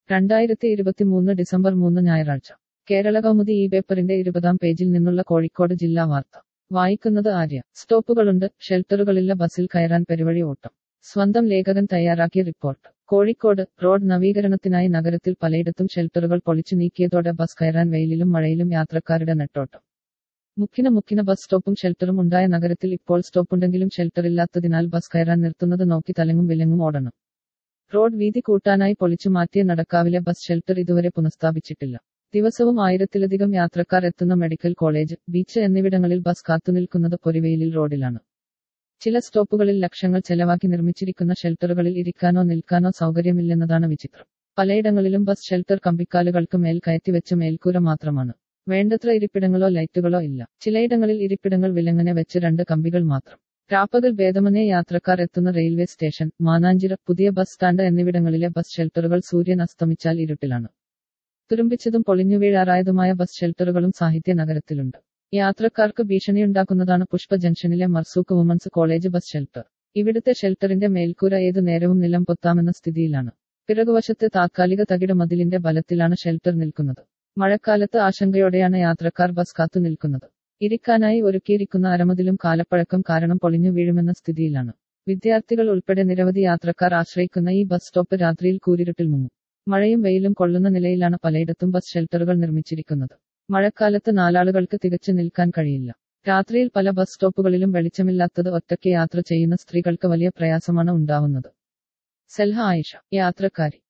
രണ്ടായിരത്തി ഇരുപത്തിമൂന്ന് ഡിസംബർ മൂന്ന് ഞായറാഴ്ച കേരള കൗമുദി ഈ പേപ്പറിന്റെ ഇരുപതാം പേജിൽ നിന്നുള്ള കോഴിക്കോട് ജില്ലാ വാർത്ത വായിക്കുന്നത് ആര്യ സ്റ്റോപ്പുകളുണ്ട് ഷെൽട്ടറുകളില്ല ബസ്സിൽ കയറാൻ പെരുവഴി ഓട്ടം സ്വന്തം ലേഖകൻ തയ്യാറാക്കിയ റിപ്പോർട്ട് കോഴിക്കോട് റോഡ് നവീകരണത്തിനായി നഗരത്തിൽ പലയിടത്തും ഷെൽട്ടറുകൾ പൊളിച്ചു നീക്കിയതോടെ ബസ് കയറാൻ വെയിലിലും മഴയിലും യാത്രക്കാരുടെ നെട്ടോട്ടം മുക്കിന മുക്കിന ബസ് സ്റ്റോപ്പും ഷെൽട്ടറും ഉണ്ടായ നഗരത്തിൽ ഇപ്പോൾ സ്റ്റോപ്പുണ്ടെങ്കിലും ഷെൽട്ടറില്ലാത്തതിനാൽ ബസ് കയറാൻ നിർത്തുന്നത് നോക്കി തലങ്ങും വിലങ്ങും ഓടണം റോഡ് വീതി കൂട്ടാനായി പൊളിച്ചു മാറ്റിയ നടക്കാവിലെ ബസ് ഷെൽട്ടർ ഇതുവരെ പുനഃസ്ഥാപിച്ചിട്ടില്ല ദിവസവും ആയിരത്തിലധികം യാത്രക്കാർ എത്തുന്ന മെഡിക്കൽ കോളേജ് ബീച്ച് എന്നിവിടങ്ങളിൽ ബസ് കാത്തുനിൽക്കുന്നത് പൊരിവെയിലിൽ റോഡിലാണ് ചില സ്റ്റോപ്പുകളിൽ ലക്ഷങ്ങൾ ചെലവാക്കി നിർമ്മിച്ചിരിക്കുന്ന ഷെൽട്ടറുകളിൽ ഇരിക്കാനോ നിൽക്കാനോ സൗകര്യമില്ലെന്നതാണ് വിചിത്രം പലയിടങ്ങളിലും ബസ് ഷെൽട്ടർ കമ്പിക്കാലുകൾക്ക് മേൽ കയറ്റിവെച്ച മേൽക്കൂര മാത്രമാണ് വേണ്ടത്ര ഇരിപ്പിടങ്ങളോ ലൈറ്റുകളോ ഇല്ല ചിലയിടങ്ങളിൽ ഇരിപ്പിടങ്ങൾ വിലങ്ങനെ വെച്ച് രണ്ട് കമ്പികൾ മാത്രം രാപ്പകൽ ഭേദമനേ യാത്രക്കാർ എത്തുന്ന റെയിൽവേ സ്റ്റേഷൻ മാനാഞ്ചിറ പുതിയ ബസ് സ്റ്റാൻഡ് എന്നിവിടങ്ങളിലെ ബസ് ഷെൽട്ടറുകൾ സൂര്യൻ അസ്തമിച്ചാൽ ഇരുട്ടിലാണ് തുരുമ്പിച്ചതും പൊളിഞ്ഞു വീഴാറായതുമായ ബസ് ഷെൽട്ടറുകളും സാഹിത്യ നഗരത്തിലുണ്ട് യാത്രക്കാർക്ക് ഭീഷണിയുണ്ടാക്കുന്നതാണ് പുഷ്പ ജംഗ്ഷനിലെ Marzook women's college bus shelter ഇവിടുത്തെ ഷെൽട്ടറിന്റെ മേൽക്കൂര ഏതു നേരവും നിലം പൊത്താമെന്ന സ്ഥിതിയിലാണ് പിറകുവശത്തെ താത്കാലിക തകിട മതിലിന്റെ ബലത്തിലാണ് ഷെൽട്ടർ നിൽക്കുന്നത് മഴക്കാലത്ത് ആശങ്കയോടെയാണ് യാത്രക്കാർ ബസ് കാത്തു നിൽക്കുന്നത് ഇരിക്കാനായി ഒരുക്കിയിരിക്കുന്ന അരമതിലും കാലപ്പഴക്കം കാരണം പൊളിഞ്ഞു വീഴുമെന്ന സ്ഥിതിയിലാണ് വിദ്യാർത്ഥികൾ ഉൾപ്പെടെ നിരവധി യാത്രക്കാർ ആശ്രയിക്കുന്ന ഈ ബസ് സ്റ്റോപ്പ് രാത്രിയിൽ കൂരിരുട്ടിൽ മുങ്ങും മഴയും വെയിലും കൊള്ളുന്ന നിലയിലാണ് പലയിടത്തും ബസ് ഷെൽട്ടറുകൾ നിർമ്മിച്ചിരിക്കുന്നത് മഴക്കാലത്ത് നാലാളുകൾക്ക് തികച്ചു നിൽക്കാൻ കഴിയില്ല രാത്രിയിൽ പല ബസ് സ്റ്റോപ്പുകളിലും വെളിച്ചമില്ലാത്തത് ഒറ്റയ്ക്ക് യാത്ര ചെയ്യുന്ന സ്ത്രീകൾക്ക് വലിയ പ്രയാസമാണ് ഉണ്ടാവുന്നത് സെൽഹ ആയിഷ യാത്രക്കാരി